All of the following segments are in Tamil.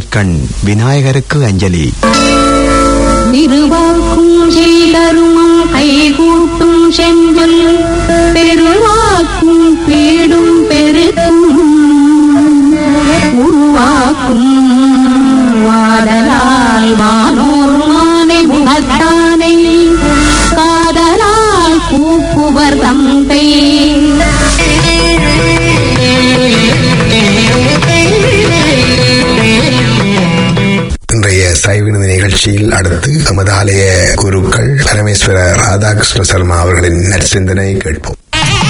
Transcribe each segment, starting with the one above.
கண் விநாயகருக்கு அஞ்சலி திருவாக்கும் செய்தருமம் கைகூட்டும் செஞ்சொல் பெருவாக்கும் பீடும் பெருக்கும் உருவாக்கும் வாடலால் வானோர் மானை முகத்தானை காதலால் கூப்புவர் தந்தை இன்றைய சைவினது நிகழ்ச்சியில் அடுத்து நமது ஆலய குருக்கள் பரமேஸ்வர ராதாகிருஷ்ண சர்மா அவர்களின் நற்சிந்தனை கேட்போம்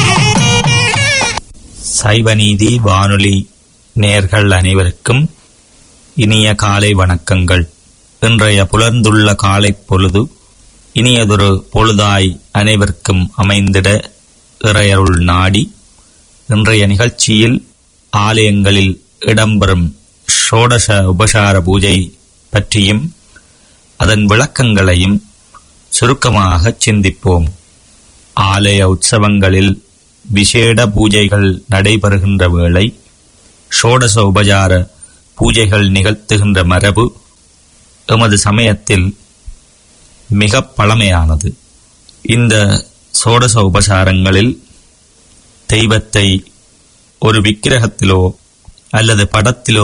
சைவநீதி வானொலி நேர்கள் அனைவருக்கும் இனிய காலை வணக்கங்கள் இன்றைய புலர்ந்துள்ள காலை பொழுது இனியதொரு பொழுதாய் அனைவருக்கும் அமைந்திட இறையருள் நாடி இன்றைய நிகழ்ச்சியில் ஆலயங்களில் இடம்பெறும் ஷோடச உபசார பூஜை பற்றியும் அதன் விளக்கங்களையும் சுருக்கமாக சிந்திப்போம் ஆலய உற்சவங்களில் விசேட பூஜைகள் நடைபெறுகின்ற வேளை ஷோடச உபசார பூஜைகள் நிகழ்த்துகின்ற மரபு எமது சமயத்தில் மிக பழமையானது இந்த சோடச உபசாரங்களில் தெய்வத்தை ஒரு விக்கிரகத்திலோ அல்லது படத்திலோ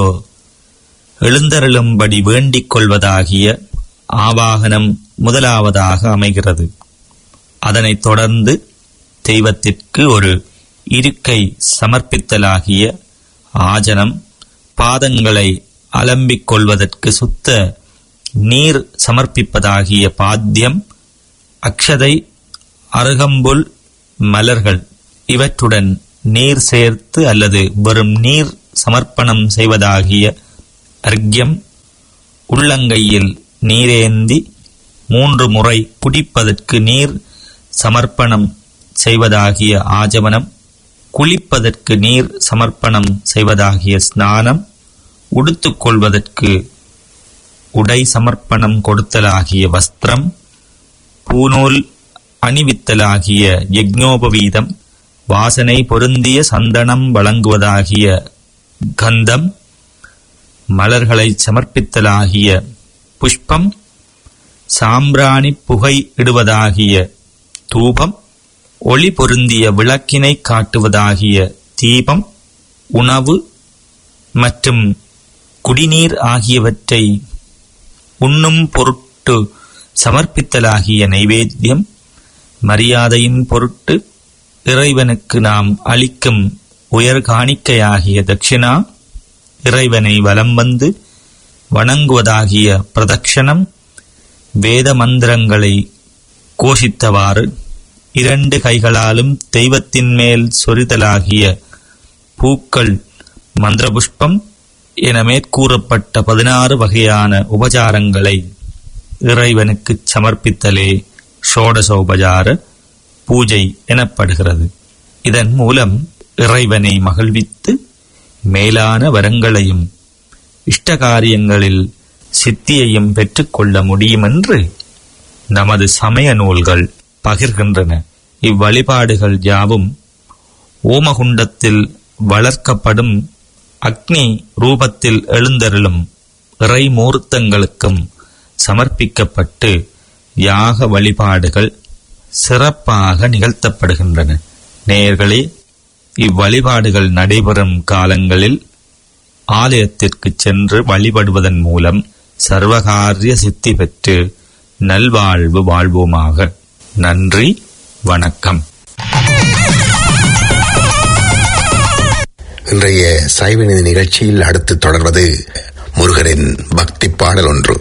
எழுந்தருளும்படி வேண்டிக் கொள்வதாகிய ஆவாகனம் முதலாவதாக அமைகிறது அதனைத் தொடர்ந்து தெய்வத்திற்கு ஒரு இருக்கை சமர்ப்பித்தலாகிய ஆஜனம் பாதங்களை அலம்பிக் கொள்வதற்கு சுத்த நீர் சமர்ப்பிப்பதாகிய பாத்தியம் அக்ஷதை அருகம்புல் மலர்கள் இவற்றுடன் நீர் சேர்த்து அல்லது வெறும் நீர் சமர்ப்பணம் செய்வதாகிய அர்க்யம் உள்ளங்கையில் நீரேந்தி மூன்று முறை குடிப்பதற்கு நீர் சமர்ப்பணம் செய்வதாகிய ஆஜமனம் குளிப்பதற்கு நீர் சமர்ப்பணம் செய்வதாகிய ஸ்நானம் உடுத்துக்கொள்வதற்கு உடை சமர்ப்பணம் கொடுத்தலாகிய வஸ்திரம் பூநூல் அணிவித்தலாகிய யக்ஞோபவீதம் வாசனை பொருந்திய சந்தனம் வழங்குவதாகிய கந்தம் மலர்களை சமர்ப்பித்தலாகிய புஷ்பம் சாம்பிராணி புகை இடுவதாகிய தூபம் ஒளி பொருந்திய விளக்கினை காட்டுவதாகிய தீபம் உணவு மற்றும் குடிநீர் ஆகியவற்றை உண்ணும் பொருட்டு சமர்ப்பித்தலாகிய நைவேத்தியம் மரியாதையின் பொருட்டு இறைவனுக்கு நாம் அளிக்கும் உயர் காணிக்கையாகிய தட்சிணா இறைவனை வலம் வந்து வணங்குவதாகிய பிரதக்ஷணம் வேத மந்திரங்களை கோஷித்தவாறு இரண்டு கைகளாலும் தெய்வத்தின் மேல் சொரிதலாகிய பூக்கள் மந்திரபுஷ்பம் என மேற்கூறப்பட்ட பதினாறு வகையான உபசாரங்களை இறைவனுக்கு சமர்ப்பித்தலே ஷோடசோபசார பூஜை எனப்படுகிறது இதன் மூலம் இறைவனை மகிழ்வித்து மேலான வரங்களையும் இஷ்டகாரியங்களில் சித்தியையும் பெற்றுக்கொள்ள முடியும் என்று நமது சமய நூல்கள் பகிர்கின்றன இவ்வழிபாடுகள் யாவும் ஓமகுண்டத்தில் வளர்க்கப்படும் அக்னி ரூபத்தில் எழுந்தருளும் இறைமூர்த்தங்களுக்கும் சமர்ப்பிக்கப்பட்டு யாக வழிபாடுகள் சிறப்பாக நிகழ்த்தப்படுகின்றன நேயர்களே இவ்வழிபாடுகள் நடைபெறும் காலங்களில் ஆலயத்திற்கு சென்று வழிபடுவதன் மூலம் சர்வகாரிய சித்தி பெற்று நல்வாழ்வு வாழ்வோமாக நன்றி வணக்கம் இன்றைய சைவநிதி நிகழ்ச்சியில் அடுத்து தொடர்வது முருகரின் பக்தி பாடல் ஒன்று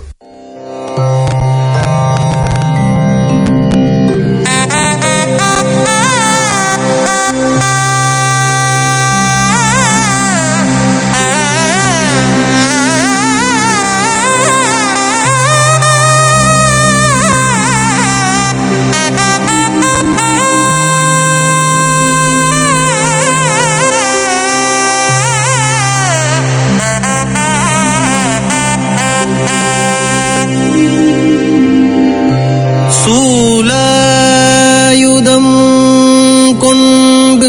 சூலாயுதம் கொண்டு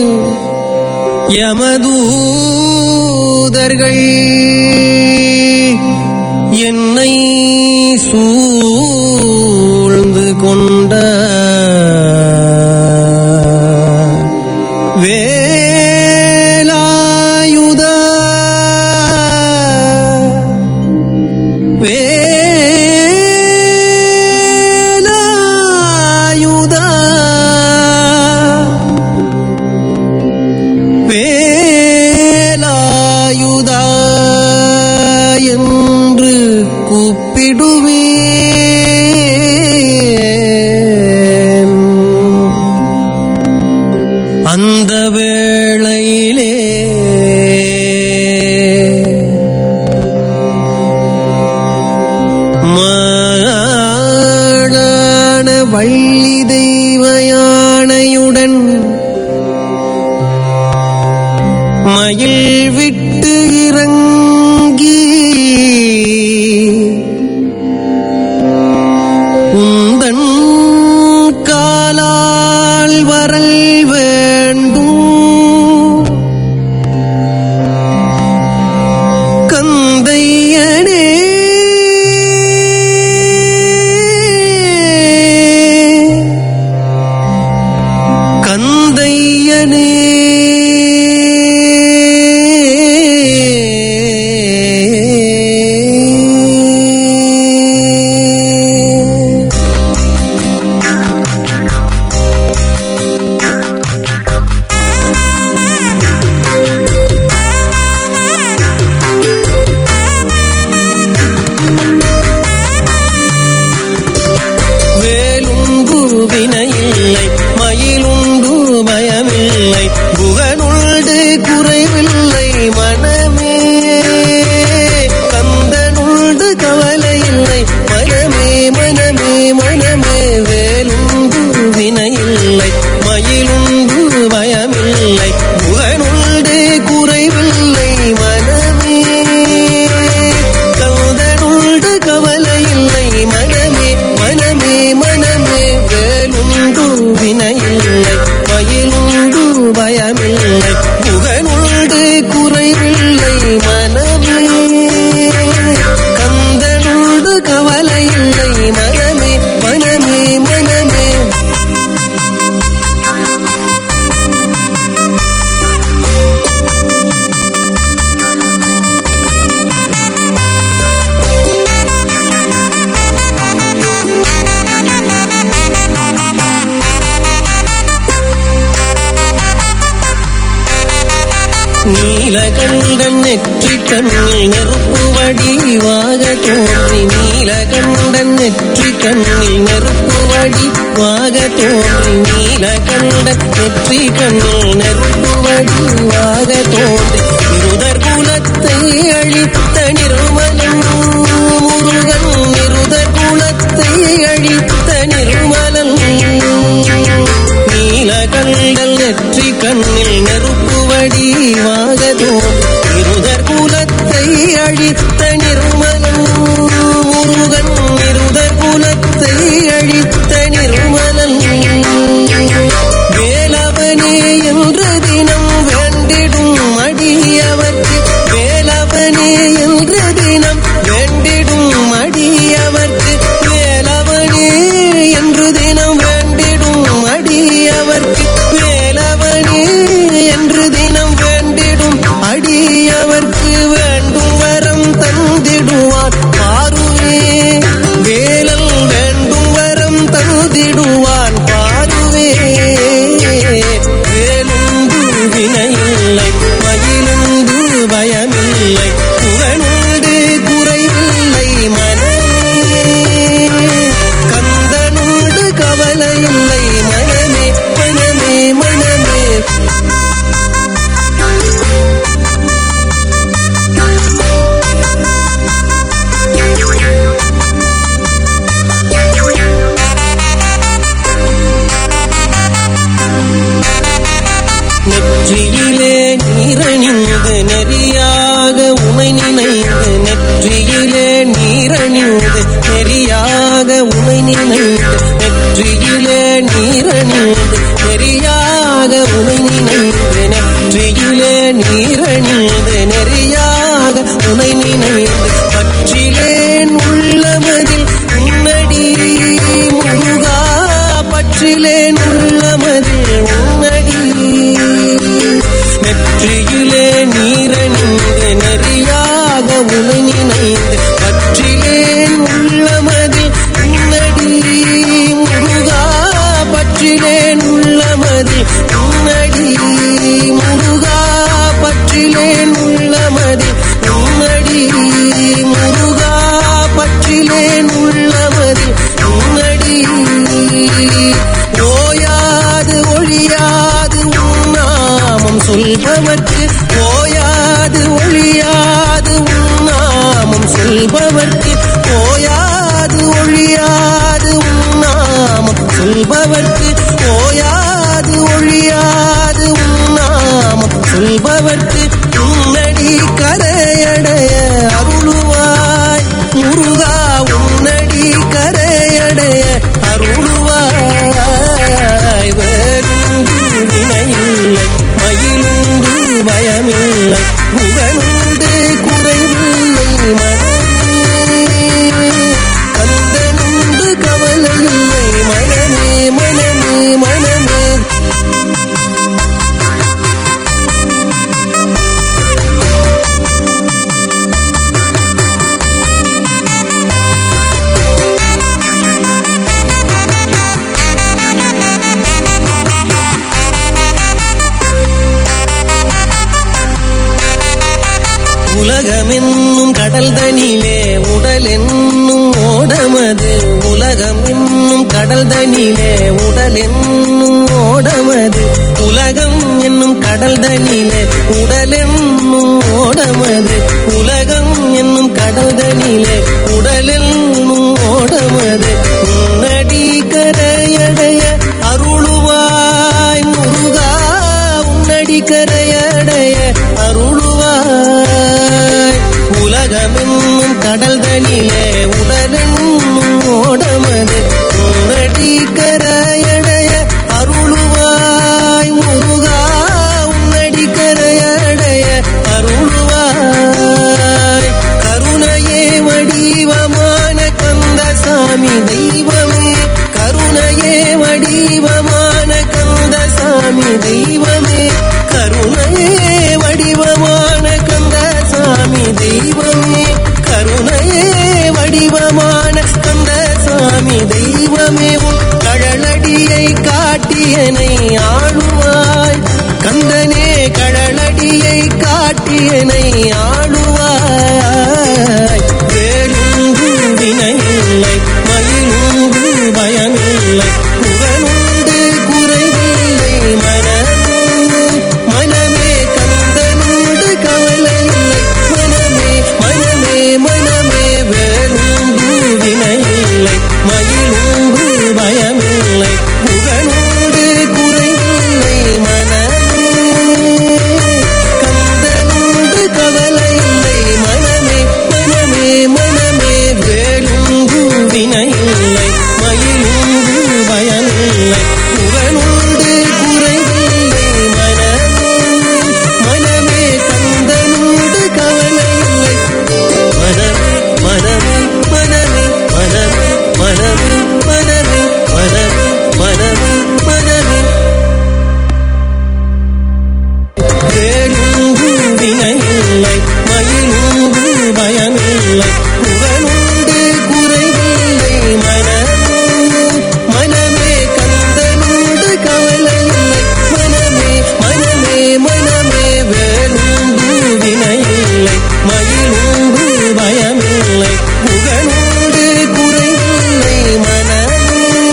யமதூதர்கள் சூழ்ந்து கொண்ட வேலாயுத வேலாயுத வேலாயுதா என்று கூப்பிடுவேன் அந்த வேளையிலே மாளான வள்ளி தெய்வ யானையுடன் மயில் விட்டு இறங்கி உந்தன் காலால் வரல் வேண்டும் கந்தையனே கந்தையனே வேலுண்டு வினையில்லை மயிலுண்டு பயமில்லை புகனுண்டு குறைவில்லை மனமே கந்தனுண்டு கவலையில்லை மனமே மனமே மனமே வேலுண்டு வினையில்லை மயிலுண்டு பயமில்லை புகனுண்டு குறைவில்லை மனமே கந்தனுண்டு கவலையில்லை மனமே மனமே மனமே வேலுண்டு வினையில்லை மயிலுண்டு பயமில்லை புகனுண்டு குறைவில்லை மனமே கந்தனுண்டு கவலையில்லை மனமே மனமே மனமே நீலகண்டன் நெற்றி கண்ணில் நெருப்பு வடிவாக தோன்றி நீலகண்டன் நெற்றி கண்ணில் நெருப்பு வடிவாக தோன்றி நீலகண்டன் நெற்றி கண்ணில் நெருப்பு வடிவாக தோன்றி இருதர் குலத்தை அழித்த நிர்மலன் முருகன் இருதர் குலத்தை அழித்த நிர்மலன் நீலகண்டல் நெற்றி கண்ணில் நெருப்பு வடிவாகதோ இருதர் குலத்தை அழித்த நிர்மலன் முருகன் இருதர் குலத்தை அழித்த நிர்மலன் வேலவனே என்ற தினம் வேண்டிடும் அடியவர்க்கு வேலவனே என்ற தினம் வேண்டிடும் அடியவர்க்கு வேலவனே என்று தினம் வேண்டிடும் அடியவர்க்கு வேலவனே என்று தினம் வேண்டிடும் அடியவர்க்கு வேண்டும் வரம் தந்திடுவார் பாருவே வேலல் வேண்டும் வரம் தந்திடுவான் பாருவே வேலுண்டு வினையில்லை மகிழுண்டு பயமில்லை புகழுண்டு குறைவில்லை மனமே கந்தனுண்டு கவலையில்லை மனமே மனமே மனமே நெற்றியிலே நீரணிந்து நெறியாக உமை நினைந்து நெற்றியிலே நீரணிந்து நெறியாக உமை நினைந்து நெற்றியிலே நீரணிந்து நெறியாக உமை நினைந்து நெற்றியிலே நீரணிந்து நெறியாக உமை நினைந்து பற்றிலேன் உள்ளமதில் சொல்பவர்க்கு ஓயாது ஒழியாது உன்னாமம் சொல்பவர்க்கு ஓயாது ஒழியாது உன்னாமம் சொல்பவர்க்கு ஓயாது ஒழியாது உன்னாமம் சொல்பவர்க்கு உன்னடி கரையடைய அருளுவாய் முருகா உன்னடி கரையடைய அருளுவாய் வேறுண்டு வினையில்லை மயிலுண்டு பயமில்லை புகழுண்டு குறைவில்லை மனமே கந்தனுண்டு கவலையில்லை மனமே மனமே மனமே உலகமென்னும் கடல் தனிலே உடல் என்னும் ஓடமது உலகம் என்னும் கடல் தனிலே உடல் என்னும் ஓடமது உலகம் என்னும் கடல் தனிலே உடல் என்னும் ஓடமது உலகம் என்னும் கடல் தனிலே உடல் என்னும் ஓடமது உன்னடி கரையடைய அருளுவாய் முருகா உன்னடி கரையடைய அருளுவாய் உலகமென்னும் கடல் தனிலே உடலென்னும் ஓடமது உன்னடி கரையடைய அருளுவாய் முருகா உன்னடி கரையடைய அருளுவாய் கருணையே வடிவமான கந்தசாமி தெய்வமே கருணையே வடிவமான கந்தசாமி தெய்வமே கருணையே வடிவமான கந்தசாமி தெய்வமே கருணையே வடிவமான கந்தசாமி தெய்வமே உன் கழலடியை காட்டியனை ஆளுவாய் கந்தனே கழலடியை காட்டியனை ஆளுவாய் வேலுண்டு வினையில்லை மயிலுண்டு பயமில்லை புகழுண்டு குறைவில்லை மனமே மனமே கந்தனுண்டு கவலையில்லை மனமே மனமே மனமே வேலுண்டு வினையில்லை மயிலுண்டு பயமில்லை புகழுண்டு குறைவில்லை மனமே கந்தனுண்டு கவலையில்லை மனமே மனமே மனமே வேலுண்டு வினையில்லை மயிலுண்டு பயமில்லை புகழுண்டு குறைவில்லை மனமே மனமே கந்தனுண்டு கவலையில்லை மனமே மனமே மனமே மனமே மனமே மனமே மனமே மனமே மனமே வேலுண்டு வினையில்லை மயிலுண்டு பயமில்லை புகழுண்டு குறைவில்லை மனமே மனமே கந்தனுண்டு கவலையில்லை மனமே மனமே மனமே வேலுண்டு வினையில்லை மயிலுண்டு பயமில்லை புகழுண்டு குறைவில்லை மனமே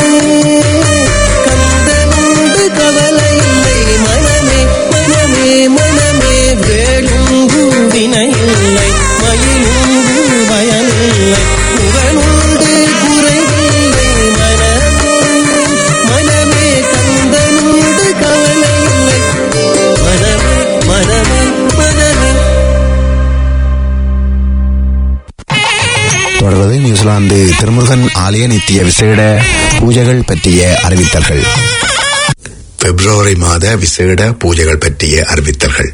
கந்தனுண்டு கவலையில்லை மனமே மனமே மனமே வேலுண்டு வினையில்லை மயிலுண்டு பயமில்லை புகழுண்டு குறைவில்லை மனமே மனமே கந்தனுண்டு கவலையில்லை மனமே மனமே மனமே தொடர்வது நியூசிலாந்து திருமுருகன் ஆலய நித்திய விசேட பூஜைகள் பற்றிய அறிவித்தல்கள் பிப்ரவரி மாத விசேட பூஜைகள் பற்றிய அறிவித்தல்கள்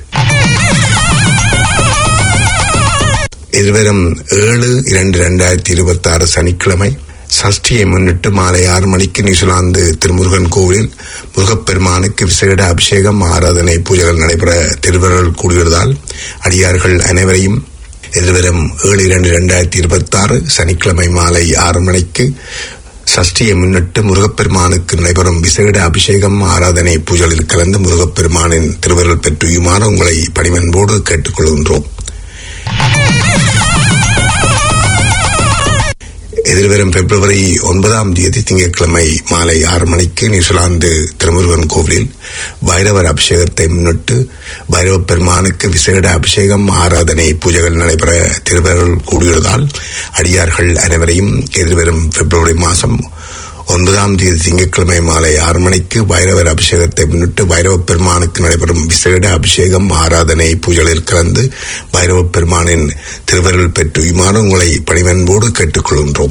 எதிர்வரும் ஏழு இரண்டு இரண்டாயிரத்தி இருபத்தி ஆறு சனிக்கிழமை சஷ்டியை முன்னிட்டு மாலை ஆறு மணிக்கு நியூசிலாந்து திருமுருகன் கோவிலில் முருகப்பெருமானுக்கு விசேட அபிஷேகம் ஆராதனை பூஜைகள் நடைபெற திருவருள் கூடுகிறதால் அடியார்கள் அனைவரையும் எதிர்வரும் ஏழு இரண்டு இரண்டாயிரத்தி இருபத்தி ஆறு சனிக்கிழமை மாலை ஆறு மணிக்கு சஷ்டியை முன்னிட்டு முருகப்பெருமானுக்கு நடைபெறும் விசேட அபிஷேகம் ஆராதனை பூஜைகளில் கலந்து முருகப்பெருமானின் திருவருள் பெற்றுயுமாறு உங்களை பணிவன்போடு கேட்டுக்கொள்கின்றோம் எதிர்வரும் பிப்ரவரி ஒன்பதாம் தேதி திங்கட்கிழமை மாலை ஆறு மணிக்கு நியூசிலாந்து திருமுருகன் கோவிலில் பைரவர் அபிஷேகத்தை முன்னிட்டு பைரவ பெருமானுக்கு விசேட அபிஷேகம் ஆராதனை பூஜைகள் நடைபெற திருவருள் கூடியுள்ளதால் அடியார்கள் அனைவரையும் எதிர்வரும் பிப்ரவரி மாதம் ஒன்பதாம் தேதி திங்கட்கிழமை மாலை ஆறு மணிக்கு பைரவர் அபிஷேகத்தை முன்னிட்டு பைரவ பெருமானுக்கு நடைபெறும் விசேட அபிஷேகம் ஆராதனை பூஜைகளில் கலந்து பைரவ பெருமானின் திருவருள் பெற்று இவ்வாறு உங்களை பணிவன்போடு கேட்டுக்கொள்கின்றோம்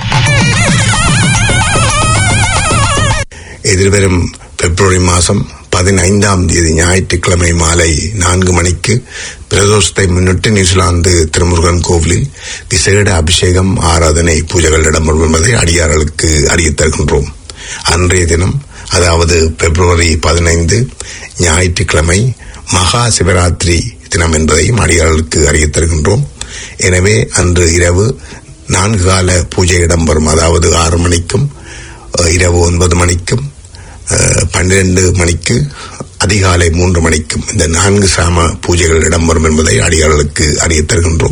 எதிர்வரும் பிப்ரவரி மாதம் பதினைந்தாம் தேதி ஞாயிற்றுக்கிழமை மாலை நான்கு மணிக்கு பிரதோஷத்தை முன்னிட்டு நியூசிலாந்து திருமுருகன் கோவிலில் விசேட அபிஷேகம் ஆராதனை பூஜைகள் இடம்பெறும் என்பதை அடியார்களுக்கு அறியத் தருகின்றோம் அன்றைய தினம் அதாவது பிப்ரவரி பதினைந்து ஞாயிற்றுக்கிழமை மகா சிவராத்திரி தினம் என்பதையும் அடியார்களுக்கு அறியத் தருகின்றோம் எனவே அன்று இரவு நான்கு கால பூஜை இடம்பெறும் அதாவது ஆறு மணிக்கும் அஹ், இரவு ஒன்பது மணிக்கும் அஹ், பன்னிரண்டு மணிக்கு அதிகாலை மூன்று மணிக்கும் இந்த நான்கு சாம பூஜைகள் இடம்பெறும் என்பதை அடியார்களுக்கு அறியத் தருகின்றோம்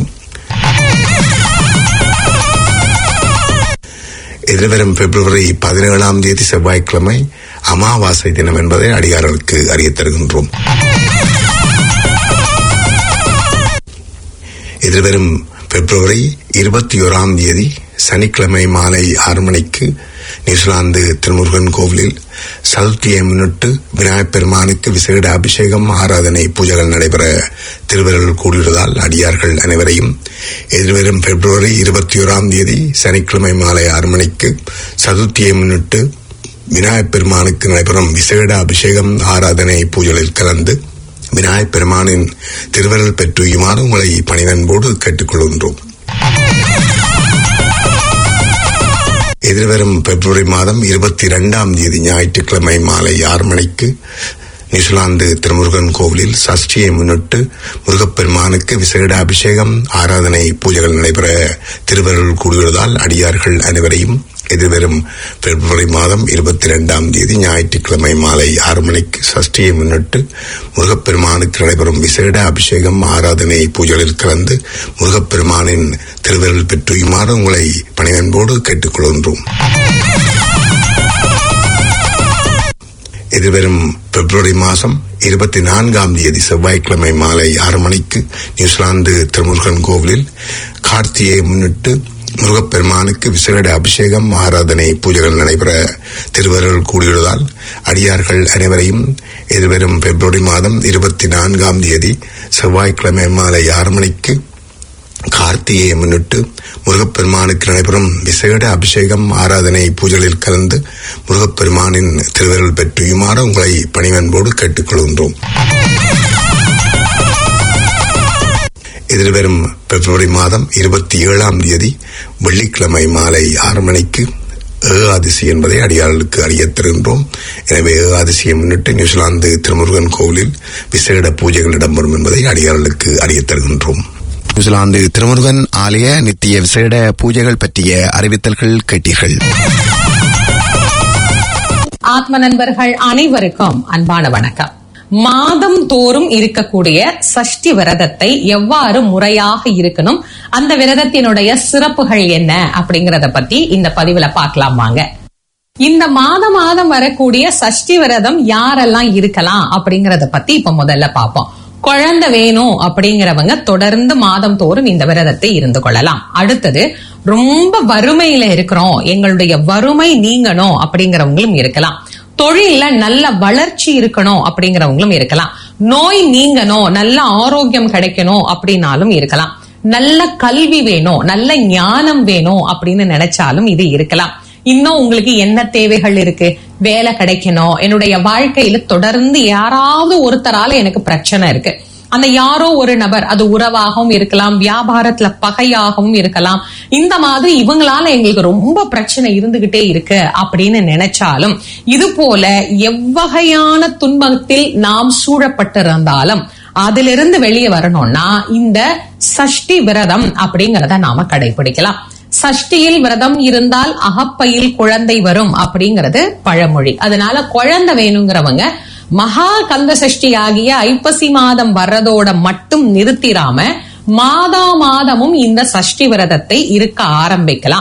எதிர்வரும் பிப்ரவரி பதினேழாம் தேதி செவ்வாய்க்கிழமை அமாவாசை தினம் என்பதை அடியார்களுக்கு அறியத் தருகின்றோம் எதிர்வரும் பிப்ரவரி இருபத்தி ஓராம் தேதி சனிக்கிழமை மாலை ஆறு மணிக்கு நியூசிலாந்து திருமுருகன் கோவிலில் சதுர்த்தியை முன்னிட்டு விநாயகப் பெருமானுக்கு விசேட அபிஷேகம் ஆராதனை பூஜைகள் நடைபெற திருவருள் கூடியுள்ளதால் அடியார்கள் அனைவரையும் எதிர்வரும் பிப்ரவரி இருபத்தி ஓராம் தேதி சனிக்கிழமை மாலை ஆறு மணிக்கு சதுர்த்தியை முன்னிட்டு விநாயகப் பெருமானுக்கு நடைபெறும் விசேட அபிஷேகம் ஆராதனை பூஜைகளில் கலந்து விநாயகப் பெருமானின் திருவருள் பெற்று இவ்வாறு உங்களை பணிவன்போடு கேட்டுக்கொள்கின்றோம் எதிர்வரும் பிப்ரவரி மாதம் இருபத்தி இரண்டாம் தேதி ஞாயிற்றுக்கிழமை மாலை ஆறு மணிக்கு நியூசிலாந்து திருமுருகன் கோவிலில் சஷ்டியை முன்னிட்டு முருகப்பெருமானுக்கு விசேட அபிஷேகம் ஆராதனை பூஜைகள் நடைபெற திருவருள் கூடியுள்ளதால் அடியார்கள் அனைவரையும் எதிர்வரும் பிப்ரவரி மாதம் இருபத்தி இரண்டாம் தேதி ஞாயிற்றுக்கிழமை மாலை ஆறு மணிக்கு சஷ்டியை முன்னிட்டு முருகப்பெருமானுக்கு நடைபெறும் விசேட அபிஷேகம் ஆராதனை பூஜைகளில் கலந்து முருகப்பெருமானின் திருவருள் பெற்று இம்மாறு உங்களை பணிவன்போடு கேட்டுக்கொள்கின்றோம் எதிர்வரும் பிப்ரவரி மாதம் இருபத்தி நான்காம் தேதி செவ்வாய்க்கிழமை மாலை ஆறு மணிக்கு நியூசிலாந்து திருமுருகன் கோவிலில் கார்த்தியை முன்னிட்டு முருகப்பெருமானுக்கு விசேட அபிஷேகம் ஆராதனை பூஜைகள் நடைபெற திருவருள் கூடியுள்ளதால் அடியார்கள் அனைவரையும் எதிர்வரும் பிப்ரவரி மாதம் இருபத்தி நான்காம் தேதி செவ்வாய்க்கிழமை மாலை ஆறு மணிக்கு கார்த்திகையை முன்னிட்டு முருகப்பெருமானுக்கு நடைபெறும் விசேட அபிஷேகம் ஆராதனை பூஜைகளில் கலந்து முருகப்பெருமானின் திருவருள் பெற்றுயுமாறு உங்களை பணிவன்போடு கேட்டுக்கொள்கின்றோம் எதிர்வரும் பிப்ரவரி மாதம் இருபத்தி ஏழாம் தேதி வெள்ளிக்கிழமை மாலை ஆறு மணிக்கு ஏகாதசி என்பதை அடியார்களுக்கு அறியத் தருகின்றோம் எனவே ஏகாதசியை முன்னிட்டு நியூசிலாந்து திருமுருகன் கோவிலில் விசேட பூஜைகள் இடம்பெறும் என்பதை அடியார்களுக்கு அறியத் தருகின்றோம் நியூசிலாந்து திருமுருகன் ஆலய நித்திய விசேட பூஜைகள் பற்றிய அறிவித்தல்கள் கேட்டீர்கள் ஆத்ம நண்பர்கள் அனைவருக்கும் அன்பான வணக்கம் மாதம் தோறும் இருக்கக்கூடிய சஷ்டி விரதத்தை எவ்வாறு முறையாக இருக்கணும் அந்த விரதத்தினுடைய சிறப்புகள் என்ன அப்படிங்கறத பத்தி இந்த பதிவுல பார்க்கலாம் வாங்க இந்த மாதம் மாதம் வரக்கூடிய சஷ்டி விரதம் யாரெல்லாம் இருக்கலாம் அப்படிங்கறத பத்தி இப்ப முதல்ல பார்ப்போம் குழந்தை வேணும் அப்படிங்கிறவங்க தொடர்ந்து மாதம் தோறும் இந்த விரதத்தை இருந்து கொள்ளலாம் அடுத்தது ரொம்ப வறுமையில இருக்கிறோம் எங்களுடைய வறுமை நீங்கணும் அப்படிங்கிறவங்களும் இருக்கலாம் தொழில்ல நல்ல வளர்ச்சி இருக்கணும் அப்படிங்கிறவங்களும் இருக்கலாம் நோய் நீங்கணும் நல்ல ஆரோக்கியம் கிடைக்கணும் அப்படின்னாலும் இருக்கலாம் நல்ல கல்வி வேணும் நல்ல ஞானம் வேணும் அப்படின்னு நினைச்சாலும் இது இருக்கலாம் இன்னும் உங்களுக்கு என்ன தேவைகள் இருக்கு வேலை கிடைக்கணும் என்னுடைய வாழ்க்கையில தொடர்ந்து யாராவது ஒருத்தரால எனக்கு பிரச்சனை இருக்கு அந்த யாரோ ஒரு நபர் அது உறவாகவும் இருக்கலாம் வியாபாரத்துல பகையாகவும் இருக்கலாம் இந்த மாதிரி இவங்களால எங்களுக்கு ரொம்ப பிரச்சனை இருந்துகிட்டே இருக்கு அப்படின்னு நினைச்சாலும் இது போல எவ்வகையான துன்பத்தில் நாம் சூழப்பட்டிருந்தாலும் அதிலிருந்து வெளியே வரணும்னா இந்த சஷ்டி விரதம் அப்படிங்கறத நாம கடைபிடிக்கலாம் சஷ்டியில் விரதம் இருந்தால் அகப்பையில் குழந்தை வரும் அப்படிங்கறது பழமொழி அதனால குழந்தை வேணுங்கிறவங்க மகா கந்த சஷ்டி ஆகிய ஐப்பசி மாதம் வர்றதோட மட்டும் நிறுத்திராம மாதா மாதமும் இந்த சஷ்டி விரதத்தை இருக்க ஆரம்பிக்கலாம்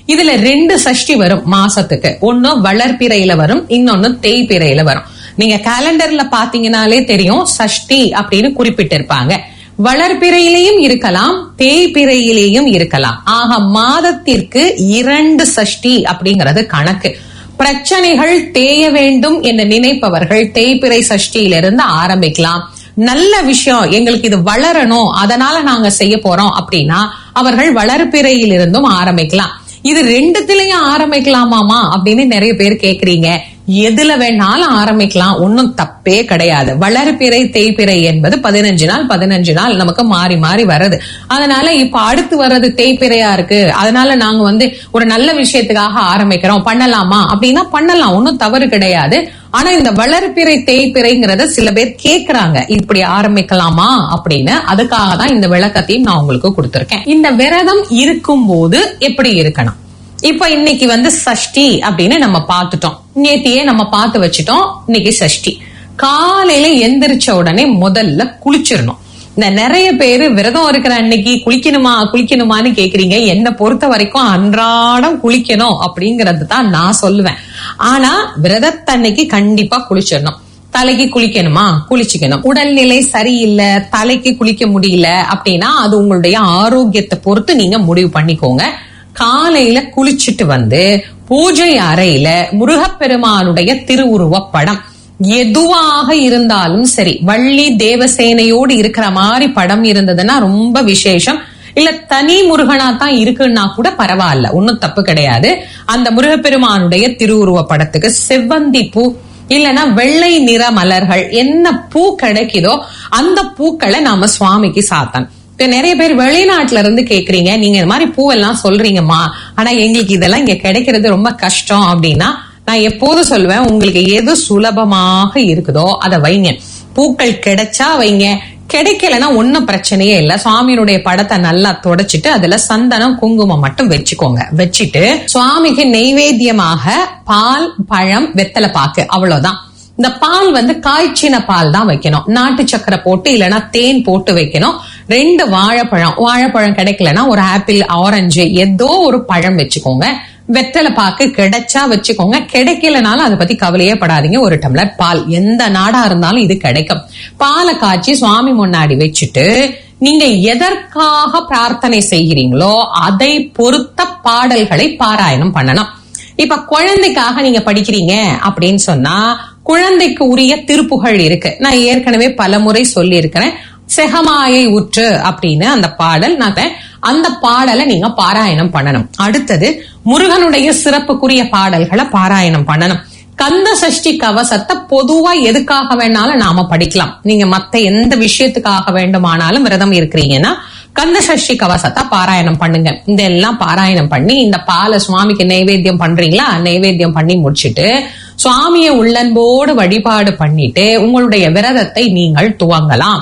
இதுல ரெண்டு சஷ்டி வரும் மாசத்துக்கு ஒன்னு வளர்பிறையில வரும் இன்னொன்னு தேய்பிறையில வரும் நீங்க கேலண்டர்ல பாத்தீங்கன்னாலே தெரியும் சஷ்டி அப்படின்னு குறிப்பிட்டிருப்பாங்க வளர்பிறையிலையும் இருக்கலாம் தேய்பிறையிலேயும் இருக்கலாம் ஆக மாதத்திற்கு இரண்டு சஷ்டி அப்படிங்கிறது கணக்கு பிரச்சனைகள் தேய வேண்டும் என்று நினைப்பவர்கள் தேய்பிறை சஷ்டியிலிருந்து ஆரம்பிக்கலாம் நல்ல விஷயம் எங்களுக்கு இது வளரணும் அதனால நாங்க செய்ய போறோம் அப்படின்னா அவர்கள் வளர்பிறையில் இருந்தும் ஆரம்பிக்கலாம் இது ரெண்டுத்திலயும் ஆரம்பிக்கலாமாமா அப்படின்னு நிறைய பேர் கேக்குறீங்க எதுல வேணாலும் ஆரம்பிக்கலாம் ஒன்னும் தப்பே கிடையாது வளர்பிறை தேய்பிறை என்பது பதினஞ்சு நாள் பதினஞ்சு நாள் நமக்கு மாறி மாறி வருது அதனால இப்ப அடுத்து வர்றது தேய்பிறையா இருக்கு அதனால நாங்க வந்து ஒரு நல்ல விஷயத்துக்காக ஆரம்பிக்கிறோம் பண்ணலாமா அப்படின்னா பண்ணலாம் ஒன்னும் தவறு கிடையாது ஆனா இந்த வளர்பிறை தேய்பிறைங்கிறத சில பேர் கேக்குறாங்க இப்படி ஆரம்பிக்கலாமா அப்படின்னு அதுக்காக தான் இந்த விளக்கத்தையும் நான் உங்களுக்கு கொடுத்திருக்கேன் இந்த விரதம் இருக்கும்போது எப்படி இருக்கணும் இப்ப இன்னைக்கு வந்து சஷ்டி அப்படின்னு நம்ம பார்த்துட்டோம் நேத்தியே நம்ம பார்த்து வச்சுட்டோம் இன்னைக்கு சஷ்டி காலையில எந்திரிச்ச உடனே முதல்ல குளிச்சிடணும் இந்த நிறைய பேரு விரதம் இருக்கிற அன்னைக்கு குளிக்கணுமா குளிக்கணுமான்னு கேக்குறீங்க என்னை பொறுத்த வரைக்கும் அன்றாடம் குளிக்கணும் அப்படிங்கறது தான் நான் சொல்லுவேன் ஆனா விரதத்தன்னைக்கு கண்டிப்பா குளிச்சிடணும் தலைக்கு குளிக்கணுமா குளிச்சுக்கணும் உடல்நிலை சரியில்லை தலைக்கு குளிக்க முடியல அப்படின்னா அது உங்களுடைய ஆரோக்கியத்தை பொறுத்து நீங்க முடிவு பண்ணிக்கோங்க காலையில குளிச்சுட்டு வந்து பூஜை அறையில முருகப்பெருமானுடைய திருவுருவ படம் எதுவாக இருந்தாலும் சரி வள்ளி தேவசேனையோடு இருக்கிற மாதிரி படம் இருந்ததுன்னா ரொம்ப விசேஷம் இல்ல தனி முருகனா தான் இருக்குன்னா கூட பரவாயில்ல ஒன்னும் தப்பு கிடையாது அந்த முருகப்பெருமானுடைய திருவுருவ படத்துக்கு செவ்வந்தி பூ இல்லனா வெள்ளை நிற மலர்கள் என்ன பூ கிடைக்குதோ அந்த பூக்களை நாம சுவாமிக்கு சாத்தன் இப்ப நிறைய பேர் வெளிநாட்டுல இருந்து கேக்குறீங்க நீங்க இந்த மாதிரி பூவெல்லாம் சொல்றீங்கம்மா ஆனா எங்களுக்கு இதெல்லாம் இங்க கிடைக்கிறது ரொம்ப கஷ்டம் அப்படின்னா நான் எப்போதும் சொல்லுவேன் உங்களுக்கு எது சுலபமாக இருக்குதோ அதை வைங்க பூக்கள் கிடைச்சா வைங்க கிடைக்கலன்னா ஒன்னும் பிரச்சனையே இல்ல சுவாமியினுடைய படத்தை நல்லா தொடச்சிட்டு அதுல சந்தனம் குங்குமம் மட்டும் வச்சுக்கோங்க வச்சுட்டு சுவாமிக்கு நெய்வேத்தியமாக பால் பழம் வெத்தலை பாக்கு அவ்வளவுதான் இந்த பால் வந்து காய்ச்சின பால் தான் வைக்கணும் நாட்டு சக்கரை போட்டு இல்லைன்னா தேன் போட்டு வைக்கணும் ரெண்டு வாழைப்பழம் வாழைப்பழம் கிடைக்கலன்னா ஒரு ஆப்பிள் ஆரஞ்சு ஏதோ ஒரு பழம் வச்சுக்கோங்க வெத்தலை பாக்கு கிடைச்சா வச்சுக்கோங்க கிடைக்கலனாலும் அதை பத்தி கவலையே படாதீங்க ஒரு டம்ளர் பால் எந்த நாடா இருந்தாலும் இது கிடைக்கும் பாலை காய்ச்சி சுவாமி முன்னாடி வச்சுட்டு நீங்க எதற்காக பிரார்த்தனை செய்கிறீங்களோ அதை பொறுத்த பாடல்களை பாராயணம் பண்ணணும் இப்ப குழந்தைக்காக நீங்க படிக்கிறீங்க அப்படின்னு சொன்னா குழந்தைக்கு உரிய திருப்புகழ் இருக்கு நான் ஏற்கனவே பல முறை சொல்லி இருக்கிறேன் செகமாயை உற்று அப்படின்னு அந்த பாடல் நான் அந்த பாடலை நீங்க பாராயணம் பண்ணணும் அடுத்தது முருகனுடைய சிறப்புக்குரிய பாடல்களை பாராயணம் பண்ணணும் கந்த சஷ்டி கவசத்தை பொதுவா எதுக்காக வேணாலும் நாம படிக்கலாம் நீங்க மத்த எந்த விஷயத்துக்காக வேண்டுமானாலும் விரதம் இருக்கிறீங்கன்னா கந்த சஷ்டி கவசத்தை பாராயணம் பண்ணுங்க இதெல்லாம் பாராயணம் பண்ணி இந்த பாலை சுவாமிக்கு நைவேத்தியம் பண்றீங்களா நைவேத்தியம் பண்ணி முடிச்சிட்டு சுவாமியை உள்ளன்போடு வழிபாடு பண்ணிட்டு உங்களுடைய விரதத்தை நீங்கள் துவங்கலாம்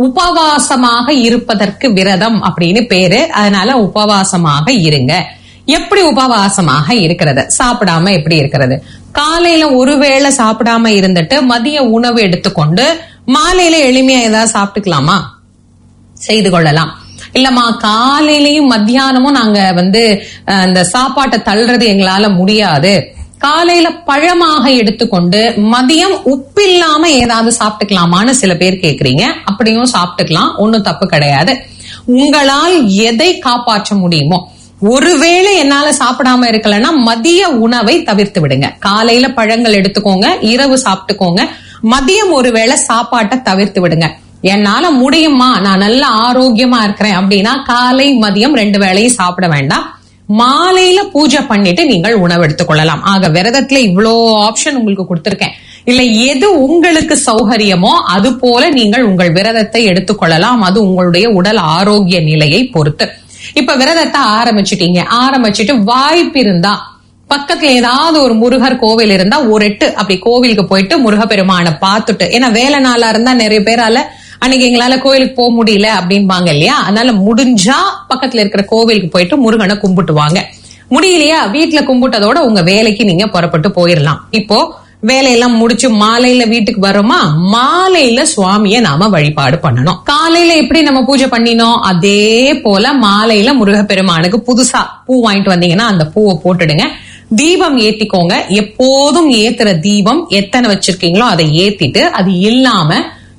உபவாசமாக இருப்பதற்கு விரதம் அப்படின்னு பேரு அதனால உபவாசமாக இருங்க எப்படி உபவாசமாக இருக்கிறது சாப்பிடாம எப்படி இருக்கிறது காலையில ஒருவேளை சாப்பிடாம இருந்துட்டு மதிய உணவு எடுத்துக்கொண்டு மாலையில எளிமையா ஏதாவது சாப்பிட்டுக்கலாமா செய்து கொள்ளலாம் இல்லம்மா காலையிலயும் மத்தியானமும் நாங்க வந்து அஹ், இந்த சாப்பாட்டை தள்ளுறது எங்களால முடியாது காலையில பழமாக எடுத்துக்கொண்டு மதியம் உப்பில்லாம ஏதாவது சாப்பிட்டுக்கலாமான்னு சில பேர் கேக்குறீங்க அப்படியும் சாப்பிட்டுக்கலாம் ஒண்ணும் தப்பு கிடையாது உங்களால் எதை காப்பாற்ற முடியுமோ ஒருவேளை என்னால சாப்பிடாம இருக்கலன்னா மதிய உணவை தவிர்த்து விடுங்க காலையில பழங்கள் எடுத்துக்கோங்க இரவு சாப்பிட்டுக்கோங்க மதியம் ஒருவேளை சாப்பாட்டை தவிர்த்து விடுங்க என்னால முடியுமா நான் நல்ல ஆரோக்கியமா இருக்கிறேன் அப்படின்னா காலை மதியம் ரெண்டு வேளையும் சாப்பிட வேண்டாம் மாலையில பூஜை பண்ணிட்டு நீங்கள் உணவு எடுத்துக்கொள்ளலாம் ஆக விரதத்துல இவ்வளோ ஆப்ஷன் உங்களுக்கு கொடுத்திருக்கேன் இல்ல எது உங்களுக்கு சௌகரியமோ அது போல நீங்கள் உங்கள் விரதத்தை எடுத்துக்கொள்ளலாம் அது உங்களுடைய உடல் ஆரோக்கிய நிலையை பொறுத்து இப்ப விரதத்தை ஆரம்பிச்சிட்டீங்க ஆரம்பிச்சிட்டு வாய்ப்பு இருந்தா பக்கத்துல ஏதாவது ஒரு முருகர் கோவில் இருந்தா ஒரு எட்டு அப்படி கோவிலுக்கு போயிட்டு முருகப்பெருமானை பார்த்துட்டு ஏன்னா வேலை நாளா இருந்தா நிறைய பேரால அன்னைக்கு எங்களால கோயிலுக்கு போக முடியல அப்படின்பாங்க இல்லையா அதனால முடிஞ்சா பக்கத்துல இருக்கிற கோவிலுக்கு போயிட்டு முருகனை கும்பிட்டு வாங்க முடியலையா வீட்டுல கும்பிட்டதோட உங்க வேலைக்கு நீங்க புறப்பட்டு போயிடலாம் இப்போ வேலையெல்லாம் முடிச்சு மாலையில வீட்டுக்கு வரோமா மாலையில சுவாமிய நாம வழிபாடு பண்ணணும் காலையில எப்படி நம்ம பூஜை பண்ணினோம் அதே போல மாலையில முருகப்பெருமானுக்கு புதுசா பூ வாங்கிட்டு வந்தீங்கன்னா அந்த பூவை போட்டுடுங்க தீபம் ஏத்திக்கோங்க எப்போதும் ஏத்துற தீபம் எத்தனை வச்சிருக்கீங்களோ அதை ஏத்திட்டு அது இல்லாம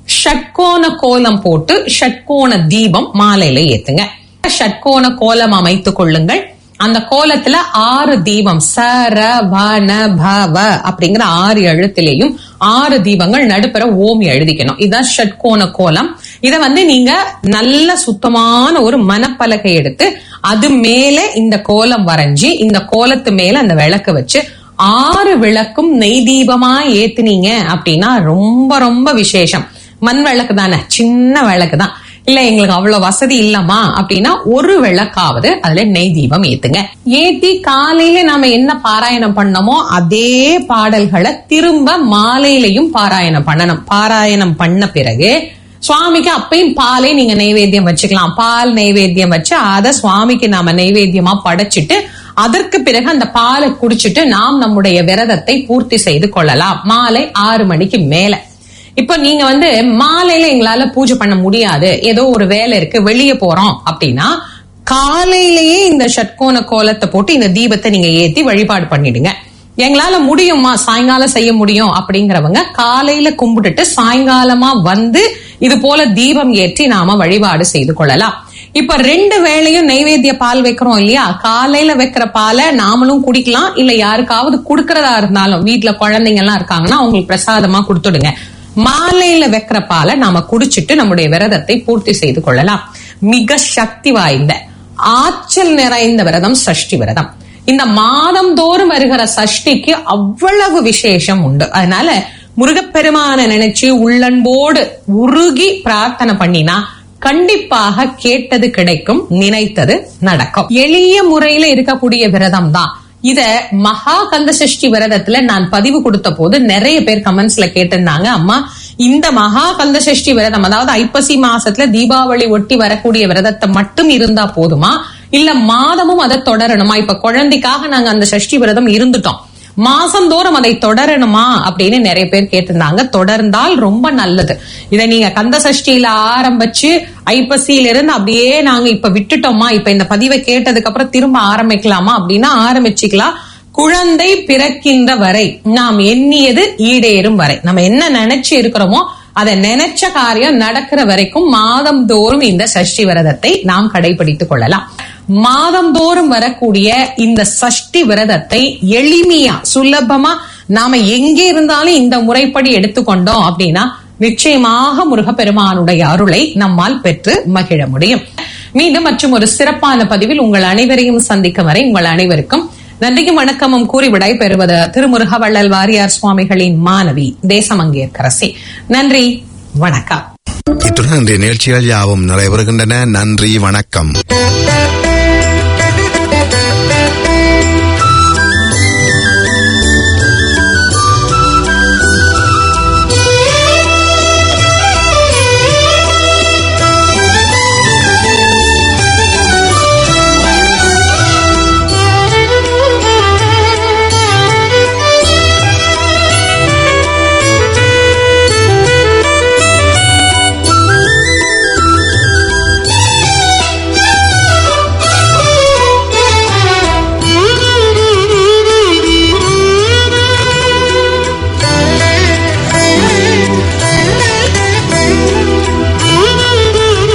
ஷட்கோண கோலம் போட்டு ஷட்கோண தீபம் மாலையில ஏத்துங்க ஷட்கோண கோலம் அமைத்துக் கொள்ளுங்கள் அந்த கோலத்துல ஆறு தீபம் ச ர வ ந ப வ அப்படிங்கிற ஆறு எழுத்திலையும் ஆறு தீபங்கள் நடுப்புற ஓம் எழுதிக்கணும் இதுதான் ஷட்கோண கோலம் இத வந்து நீங்க நல்ல சுத்தமான ஒரு மனப்பலகை எடுத்து அது மேல இந்த கோலம் வரைஞ்சி இந்த கோலத்து மேல அந்த விளக்கு வச்சு ஆறு விளக்கும் நெய் தீபமா ஏத்துனீங்க அப்படின்னா ரொம்ப ரொம்ப விசேஷம் மண் விளக்கு தானே சின்ன விளக்கு தான் இல்ல எங்களுக்கு அவ்வளவு வசதி இல்லம்மா அப்படின்னா ஒரு விளக்காவது அதுல நெய் தீபம் ஏத்துங்க ஏத்தி காலையில நாம என்ன பாராயணம் பண்ணமோ அதே பாடல்களை திரும்ப மாலையிலையும் பாராயணம் பண்ணணும் பாராயணம் பண்ண பிறகு சுவாமிக்கு அப்பயும் பாலே நீங்க நைவேத்தியம் வச்சுக்கலாம் பால் நைவேத்தியம் வச்சு அத சுவாமிக்கு நாம நைவேத்தியமா படைச்சிட்டு அதற்கு பிறகு அந்த பாலை குடிச்சிட்டு நாம் நம்முடைய விரதத்தை பூர்த்தி செய்து கொள்ளலாம் மாலை ஆறு மணிக்கு மேல இப்ப நீங்க வந்து மாலையில எங்களால பூஜை பண்ண முடியாது ஏதோ ஒரு வேலை இருக்கு வெளியே போறோம் அப்படின்னா காலையிலேயே இந்த ஷட்கோண கோலத்தை போட்டு இந்த தீபத்தை நீங்க ஏத்தி வழிபாடு பண்ணிடுங்க எங்களால முடியுமா சாயங்காலம் செய்ய முடியும் அப்படிங்கிறவங்க காலையில கும்பிட்டுட்டு சாயங்காலமா வந்து இது போல தீபம் ஏற்றி நாம வழிபாடு செய்து கொள்ளலாம் இப்ப ரெண்டு வேளையும் நைவேத்திய பால் வைக்கிறோம் இல்லையா காலையில வைக்கிற பாலை நாமளும் குடிக்கலாம் இல்ல யாருக்காவது குடுக்கறதா இருந்தாலும் வீட்டுல குழந்தைங்க எல்லாம் இருக்காங்கன்னா அவங்களுக்கு பிரசாதமா கொடுத்துடுங்க மாலையில வைக்கிற பாலை நாம குடிச்சிட்டு நம்முடைய விரதத்தை பூர்த்தி செய்து கொள்ளலாம் மிக சக்தி வாய்ந்த ஆற்றல் நிறைந்த விரதம் சஷ்டி விரதம் இந்த மாதம் தோறும் வருகிற சஷ்டிக்கு அவ்வளவு விசேஷம் உண்டு அதனால முருகப்பெருமான நினைச்சு உள்ளன்போடு உருகி பிரார்த்தனை பண்ணினா கண்டிப்பாக கேட்டது கிடைக்கும் நினைத்தது நடக்கும் எளிய முறையில இருக்கக்கூடிய விரதம் தான் இத மகா கந்த சஷ்டி விரதத்துல நான் பதிவு கொடுத்த போது நிறைய பேர் கமெண்ட்ஸ்ல கேட்டிருந்தாங்க அம்மா இந்த மகா கந்த சஷ்டி விரதம் அதாவது ஐப்பசி மாசத்துல தீபாவளி ஒட்டி வரக்கூடிய விரதத்தை மட்டும் இருந்தா போதுமா இல்ல மாதமும் அதை தொடரணுமா இப்ப குழந்தைக்காக நாங்க அந்த சஷ்டி விரதம் இருந்துட்டோம் மாசந்தோறும் அதை தொடரணுமா அப்படின்னு நிறைய பேர் கேட்டிருந்தாங்க தொடர்ந்தால் ரொம்ப நல்லது இதை நீங்க கந்த சஷ்டியில ஆரம்பிச்சு ஐப்பசியில இருந்து அப்படியே நாங்க இப்ப விட்டுட்டோமா இப்ப இந்த பதிவை கேட்டதுக்கு அப்புறம் திரும்ப ஆரம்பிக்கலாமா அப்படின்னா ஆரம்பிச்சுக்கலாம் குழந்தை பிறக்கின்ற வரை நாம் எண்ணியது ஈடேறும் வரை நம்ம என்ன நினைச்சு இருக்கிறோமோ அதை நினைச்ச காரியம் நடக்கிற வரைக்கும் மாதம் தோறும் இந்த சஷ்டி விரதத்தை நாம் கடைபிடித்துக் கொள்ளலாம் மாதந்தோறும் வரக்கூடிய இந்த சஷ்டி விரதத்தை எளிமையா சுலபமா நாம எங்கே இருந்தாலும் இந்த முறைப்படி எடுத்துக்கொண்டோம் அப்படின்னா நிச்சயமாக முருகப்பெருமானுடைய அருளை நம்மால் பெற்று மகிழ முடியும் மீண்டும் மற்றும் ஒரு சிறப்பான பதிவில் உங்கள் அனைவரையும் சந்திக்கும் வரை உங்கள் அனைவருக்கும் நன்றியும் வணக்கமும் கூறி விடை பெறுவது திருமுருகவள்ளல் வாரியார் சுவாமிகளின் மாணவி தேசமங்கேற்கரசி நன்றி வணக்கம் இத்துடன் இன்றைய நிகழ்ச்சிகள் யாவும் நிறைவேறுகின்றன நன்றி வணக்கம்